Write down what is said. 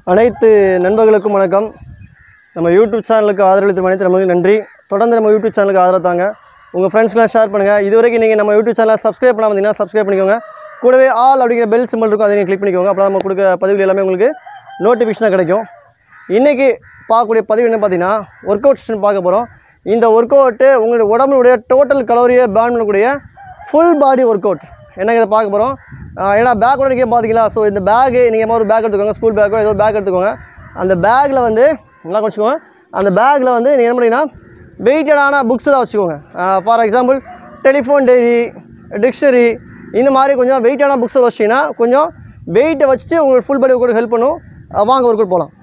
அனைத்து நண்பர்களுக்கும் வணக்கம் நம்ம யூடியூப் சேனலுக்கு ஆதரவளித்த அனைத்து நமக்கு நன்றி தொடர்ந்து நம்ம யூடியூப் சேனலுக்கு ஆதரவு தாங்க உங்கள் ஃப்ரெண்ட்ஸ்க்கெலாம் ஷேர் பண்ணுங்கள் இது வரைக்கும் நீங்கள் நம்ம யூடியூப் சேனலை சப்ஸ்கிரைப் பண்ணாமல் இருந்தீங்கன்னா சப்ஸ்கிரைப் பண்ணிக்கோங்க கூடவே ஆல் அப்படிங்கிற பெல் சிம்பிள் இருக்கும் அதை நீங்கள் கிளிக் பண்ணிக்கோங்க அப்போ நம்ம கொடுக்க பதிவுகள் எல்லாமே உங்களுக்கு நோட்டிஃபிகேஷனாக கிடைக்கும் இன்றைக்கி பார்க்கக்கூடிய பதிவு என்ன பார்த்தீங்கன்னா ஒர்க் அவுட் செஷன் பார்க்க போகிறோம் இந்த ஒர்க் அவுட்டு உங்களுடைய உடம்புடைய டோட்டல் கலோரியை பேர்ன் பண்ணக்கூடிய ஃபுல் பாடி ஒர்க் அவுட் என்னங்க இதை பார்க்க போகிறோம் ஏன்னா பேக்கோட நீங்கள் பார்த்தீங்களா ஸோ இந்த பேகு நீங்கள் ஒரு பேக் எடுத்துக்கோங்க ஸ்கூல் பேக்கோ ஏதோ பேக் எடுத்துக்கோங்க அந்த பேக்கில் வந்து நல்லா வச்சுக்கோங்க அந்த பேக்கில் வந்து நீங்கள் என்ன பண்ணீங்கன்னா வெயிட்டடான புக்ஸ் தான் வச்சுக்கோங்க for example telephone diary dictionary இந்த மாதிரி கொஞ்சம் வெயிட்டான புக்ஸை வச்சிங்கன்னா கொஞ்சம் வெயிட்டை வச்சுட்டு உங்களுக்கு ஃபுல் பாடி ஒர்க் ஹெல்ப் பண்ணும் அஹ் வாங்க ஒர்க் அவுட் போகலாம்